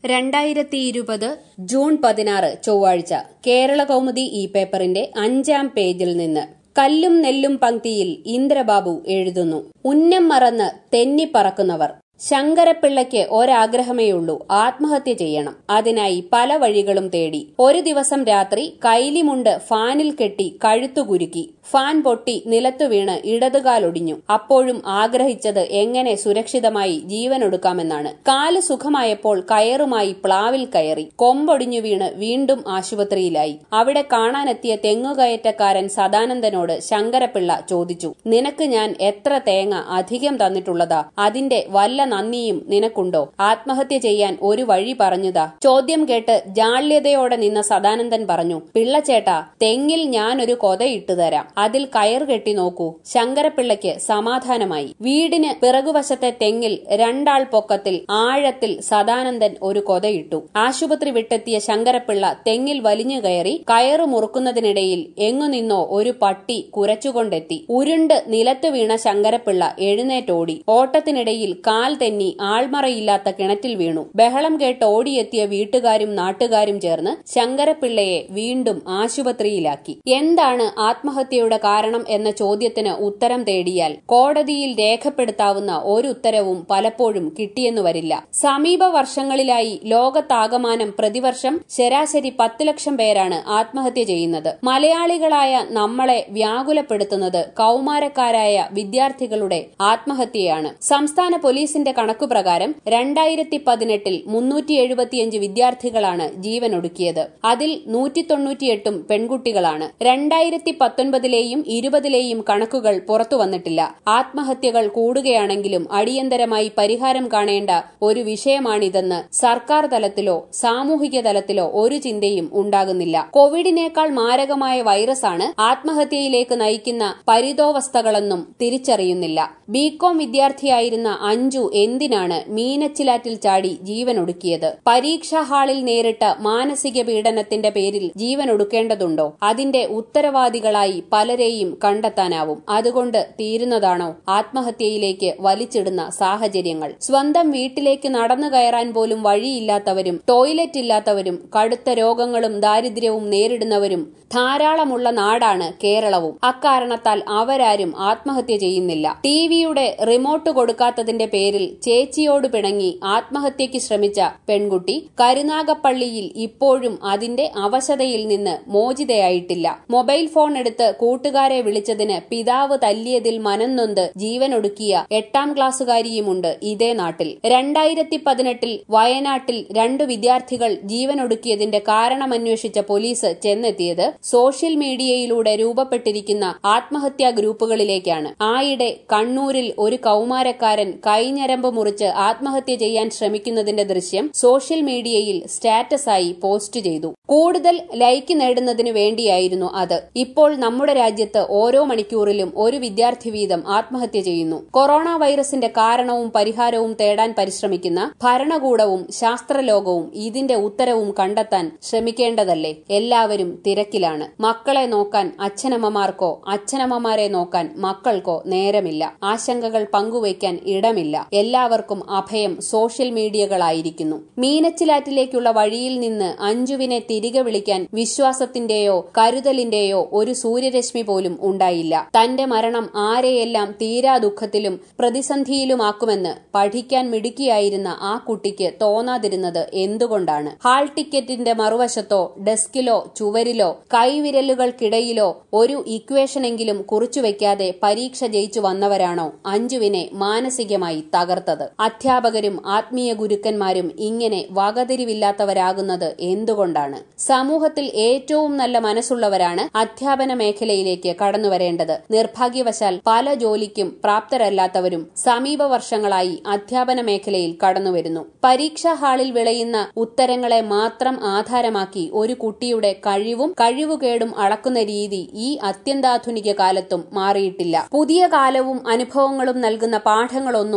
രണ്ടായിരത്തി ഇരുപത് ജൂൺ പതിനാറ് ചൊവ്വാഴ്ച കേരള കൗമുദി ഈ പേപ്പറിന്റെ അഞ്ചാം പേജിൽ നിന്ന് കല്ലും നെല്ലും പങ്ക്തിയിൽ ഇന്ദ്രബാബു എഴുതുന്നു ഉന്നം മറന്ന് തെന്നിപ്പറക്കുന്നവർ ശങ്കരപ്പിള്ളയ്ക്ക് ഒരാഗ്രഹമേയുള്ളൂ ആത്മഹത്യ ചെയ്യണം അതിനായി പല വഴികളും തേടി ഒരു ദിവസം രാത്രി കൈലിമുണ്ട് ഫാനിൽ കെട്ടി കഴുത്തുകുരുക്കി ഫാൻ പൊട്ടി നിലത്തു വീണ് ഇടതുകാലൊടിഞ്ഞു അപ്പോഴും ആഗ്രഹിച്ചത് എങ്ങനെ സുരക്ഷിതമായി ജീവനൊടുക്കാമെന്നാണ് കാല് സുഖമായപ്പോൾ കയറുമായി പ്ലാവിൽ കയറി കൊമ്പൊടിഞ്ഞു വീണ് വീണ്ടും ആശുപത്രിയിലായി അവിടെ കാണാനെത്തിയ തെങ്ങുകയറ്റക്കാരൻ സദാനന്ദനോട് ശങ്കരപ്പിള്ള ചോദിച്ചു നിനക്ക് ഞാൻ എത്ര തേങ്ങ അധികം തന്നിട്ടുള്ളതാ അതിന്റെ വല്ല നന്ദിയും നിനക്കുണ്ടോ ആത്മഹത്യ ചെയ്യാൻ ഒരു വഴി പറഞ്ഞുതാ ചോദ്യം കേട്ട് ജാള്യതയോടെ നിന്ന സദാനന്ദൻ പറഞ്ഞു പിള്ളച്ചേട്ടാ തെങ്ങിൽ ഞാനൊരു കൊതയിട്ടു തരാം അതിൽ കയർ കെട്ടി നോക്കൂ ശങ്കരപ്പിള്ളയ്ക്ക് സമാധാനമായി വീടിന് പിറകുവശത്തെ തെങ്ങിൽ രണ്ടാൾ പൊക്കത്തിൽ ആഴത്തിൽ സദാനന്ദൻ ഒരു കൊതയിട്ടു ആശുപത്രി വിട്ടെത്തിയ ശങ്കരപ്പിള്ള തെങ്ങിൽ വലിഞ്ഞു കയറി കയറ് മുറുക്കുന്നതിനിടയിൽ എങ്ങു നിന്നോ ഒരു പട്ടി കുരച്ചുകൊണ്ടെത്തി ഉരുണ്ട് നിലത്തു വീണ ശങ്കരപ്പിള്ള എഴുന്നേറ്റോടി ഓട്ടത്തിനിടയിൽ കാൽ തെന്നി ആൾമറയില്ലാത്ത കിണറ്റിൽ വീണു ബഹളം കേട്ട് ഓടിയെത്തിയ വീട്ടുകാരും നാട്ടുകാരും ചേർന്ന് ശങ്കരപ്പിള്ളയെ വീണ്ടും ആശുപത്രിയിലാക്കി എന്താണ് ആത്മഹത്യയുടെ കാരണം എന്ന ചോദ്യത്തിന് ഉത്തരം തേടിയാൽ കോടതിയിൽ രേഖപ്പെടുത്താവുന്ന ഒരു ഉത്തരവും പലപ്പോഴും കിട്ടിയെന്നു വരില്ല സമീപ വർഷങ്ങളിലായി ലോകത്താകമാനം പ്രതിവർഷം ശരാശരി പത്ത് ലക്ഷം പേരാണ് ആത്മഹത്യ ചെയ്യുന്നത് മലയാളികളായ നമ്മളെ വ്യാകുലപ്പെടുത്തുന്നത് കൌമാരക്കാരായ വിദ്യാർത്ഥികളുടെ ആത്മഹത്യയാണ് സംസ്ഥാന പോലീസിന്റെ കണക്കുപ്രകാരം രണ്ടായിരത്തി പതിനെട്ടിൽ മുന്നൂറ്റി എഴുപത്തിയഞ്ച് വിദ്യാർത്ഥികളാണ് ജീവനൊടുക്കിയത് അതിൽ നൂറ്റി തൊണ്ണൂറ്റിയെട്ടും പെൺകുട്ടികളാണ് രണ്ടായിരത്തി പത്തൊൻപതിലെയും ഇരുപതിലെയും കണക്കുകൾ പുറത്തു വന്നിട്ടില്ല ആത്മഹത്യകൾ കൂടുകയാണെങ്കിലും അടിയന്തരമായി പരിഹാരം കാണേണ്ട ഒരു വിഷയമാണിതെന്ന് സർക്കാർ തലത്തിലോ സാമൂഹിക തലത്തിലോ ഒരു ചിന്തയും ഉണ്ടാകുന്നില്ല കോവിഡിനേക്കാൾ മാരകമായ വൈറസാണ് ആത്മഹത്യയിലേക്ക് നയിക്കുന്ന പരിതോവസ്ഥകളെന്നും തിരിച്ചറിയുന്നില്ല ബികോം വിദ്യാർത്ഥിയായിരുന്ന അഞ്ജു എന്തിനാണ് മീനച്ചിലാറ്റിൽ ചാടി ജീവനൊടുക്കിയത് പരീക്ഷാ ഹാളിൽ നേരിട്ട മാനസിക പീഡനത്തിന്റെ പേരിൽ ജീവനൊടുക്കേണ്ടതുണ്ടോ അതിന്റെ ഉത്തരവാദികളായി പലരെയും കണ്ടെത്താനാവും അതുകൊണ്ട് തീരുന്നതാണോ ആത്മഹത്യയിലേക്ക് വലിച്ചിടുന്ന സാഹചര്യങ്ങൾ സ്വന്തം വീട്ടിലേക്ക് നടന്നു കയറാൻ പോലും വഴിയില്ലാത്തവരും ടോയ്ലറ്റ് ഇല്ലാത്തവരും കടുത്ത രോഗങ്ങളും ദാരിദ്ര്യവും നേരിടുന്നവരും ധാരാളമുള്ള നാടാണ് കേരളവും അക്കാരണത്താൽ അവരാരും ആത്മഹത്യ ചെയ്യുന്നില്ല ടിവിയുടെ റിമോട്ട് കൊടുക്കാത്തതിന്റെ പേരിൽ ചേച്ചിയോട് പിണങ്ങി ആത്മഹത്യയ്ക്ക് ശ്രമിച്ച പെൺകുട്ടി കരുനാഗപ്പള്ളിയിൽ ഇപ്പോഴും അതിന്റെ അവശതയിൽ നിന്ന് മോചിതയായിട്ടില്ല മൊബൈൽ ഫോൺ എടുത്ത് കൂട്ടുകാരെ വിളിച്ചതിന് പിതാവ് തല്ലിയതിൽ മനംനൊന്ത് ജീവനൊടുക്കിയ എട്ടാം ക്ലാസ്സുകാരിയുമുണ്ട് ഇതേ നാട്ടിൽ രണ്ടായിരത്തി പതിനെട്ടിൽ വയനാട്ടിൽ രണ്ടു വിദ്യാർത്ഥികൾ ജീവനൊടുക്കിയതിന്റെ കാരണമന്വേഷിച്ച പോലീസ് ചെന്നെത്തിയത് സോഷ്യൽ മീഡിയയിലൂടെ രൂപപ്പെട്ടിരിക്കുന്ന ആത്മഹത്യാ ഗ്രൂപ്പുകളിലേക്കാണ് ആയിടെ കണ്ണൂരിൽ ഒരു കൌമാരക്കാരൻ കൈഞ്ഞരമ്പ് മുറിച്ച് ആത്മഹത്യ ചെയ്യാൻ ശ്രമിക്കുന്നതിന്റെ ദൃശ്യം സോഷ്യൽ മീഡിയയിൽ സ്റ്റാറ്റസായി പോസ്റ്റ് ചെയ്തു കൂടുതൽ ലൈക്ക് നേടുന്നതിന് വേണ്ടിയായിരുന്നു അത് ഇപ്പോൾ നമ്മുടെ രാജ്യത്ത് ഓരോ മണിക്കൂറിലും ഒരു വിദ്യാർത്ഥി വീതം ആത്മഹത്യ ചെയ്യുന്നു കൊറോണ വൈറസിന്റെ കാരണവും പരിഹാരവും തേടാൻ പരിശ്രമിക്കുന്ന ഭരണകൂടവും ശാസ്ത്രലോകവും ഇതിന്റെ ഉത്തരവും കണ്ടെത്താൻ ശ്രമിക്കേണ്ടതല്ലേ എല്ലാവരും തിരക്കിലാണ് മക്കളെ നോക്കാൻ അച്ഛനമ്മമാർക്കോ അച്ഛനമ്മമാരെ നോക്കാൻ മക്കൾക്കോ നേരമില്ല ആശങ്കകൾ പങ്കുവയ്ക്കാൻ ഇടമില്ല എല്ലാവർക്കും അഭയം സോഷ്യൽ മീഡിയകളായിരിക്കുന്നു മീനച്ചിലാറ്റിലേക്കുള്ള വഴിയിൽ നിന്ന് അഞ്ജുവിനെ തിരികെ വിളിക്കാൻ വിശ്വാസത്തിന്റെയോ കരുതലിന്റെയോ ഒരു സൂര്യരശ്മി പോലും ഉണ്ടായില്ല തന്റെ മരണം ആരെയെല്ലാം തീരാ ദുഃഖത്തിലും പ്രതിസന്ധിയിലുമാക്കുമെന്ന് പഠിക്കാൻ മിടുക്കിയായിരുന്ന ആ കുട്ടിക്ക് തോന്നാതിരുന്നത് എന്തുകൊണ്ടാണ് ഹാൾ ടിക്കറ്റിന്റെ മറുവശത്തോ ഡെസ്കിലോ ചുവരിലോ കൈവിരലുകൾക്കിടയിലോ ഒരു ഇക്വേഷനെങ്കിലും കുറിച്ചുവെക്കാതെ പരീക്ഷ ജയിച്ചു വന്നവരാണോ അഞ്ജുവിനെ മാനസികമായി തകർത്തത് അധ്യാപകരും ആത്മീയ ഗുരുക്കന്മാരും ഇങ്ങനെ വകതിരിവില്ലാത്തവരാകുന്നത് എന്തുകൊണ്ടാണ് സമൂഹത്തിൽ ഏറ്റവും നല്ല മനസ്സുള്ളവരാണ് അധ്യാപന മേഖലയിലേക്ക് കടന്നുവരേണ്ടത് നിർഭാഗ്യവശാൽ പല ജോലിക്കും പ്രാപ്തരല്ലാത്തവരും സമീപ വർഷങ്ങളായി അധ്യാപന മേഖലയിൽ കടന്നുവരുന്നു പരീക്ഷാ ഹാളിൽ വിളയുന്ന ഉത്തരങ്ങളെ മാത്രം ആധാരമാക്കി ഒരു കുട്ടിയുടെ കഴിവും കഴിവുകേടും അളക്കുന്ന രീതി ഈ അത്യന്താധുനിക കാലത്തും മാറിയിട്ടില്ല പുതിയ കാലവും അനുഭവങ്ങളും നൽകുന്ന പാഠങ്ങളൊന്നും നമ്മൾ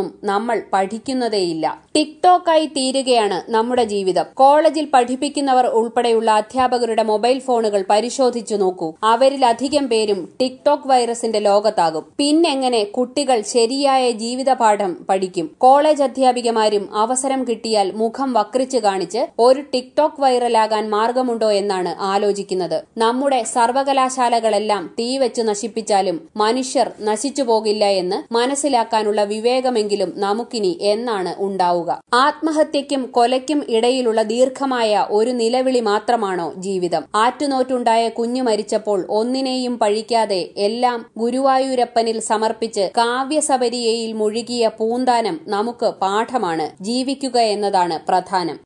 നമ്മൾ പഠിക്കുന്നതേയില്ല ടിക്ടോക്കായി തീരുകയാണ് നമ്മുടെ ജീവിതം കോളേജിൽ പഠിപ്പിക്കുന്നവർ ഉൾപ്പെടെയുള്ള അധ്യാപകരുടെ മൊബൈൽ ഫോണുകൾ പരിശോധിച്ചു നോക്കൂ അവരിലധികം പേരും ടിക്ടോക്ക് വൈറസിന്റെ ലോകത്താകും പിന്നെങ്ങനെ കുട്ടികൾ ശരിയായ ജീവിതപാഠം പഠിക്കും കോളേജ് അധ്യാപികമാരും അവസരം കിട്ടിയാൽ മുഖം വക്രിച്ചു കാണിച്ച് ഒരു ടിക്ടോക്ക് വൈറലാകാൻ മാർഗമുണ്ടോ എന്നാണ് ആലോചിക്കുന്നത് നമ്മുടെ സർവകലാശാലകളെല്ലാം തീവെച്ച് നശിപ്പിച്ചാലും മനുഷ്യർ നശിച്ചു പോകില്ല എന്ന് മനസ്സിലാക്കാനുള്ള വിവേകമെങ്കിലും നമുക്കിനി എന്നാണ് ഉണ്ടാവുക ആത്മഹത്യയ്ക്കും കൊലയ്ക്കും ഇടയിലുള്ള ദീർഘമായ ഒരു നിലവിളി മാത്രമാണോ ജീവിതം ആറ്റുനോറ്റുണ്ടായ കുഞ്ഞു മരിച്ചപ്പോൾ ഒന്നിനെയും പഴിക്കാതെ എല്ലാം ഗുരുവായൂരപ്പനിൽ സമർപ്പിച്ച് കാവ്യസബരിയയിൽ മുഴുകിയ പൂന്താനം നമുക്ക് പാഠമാണ് ജീവിക്കുക എന്നതാണ് പ്രധാനം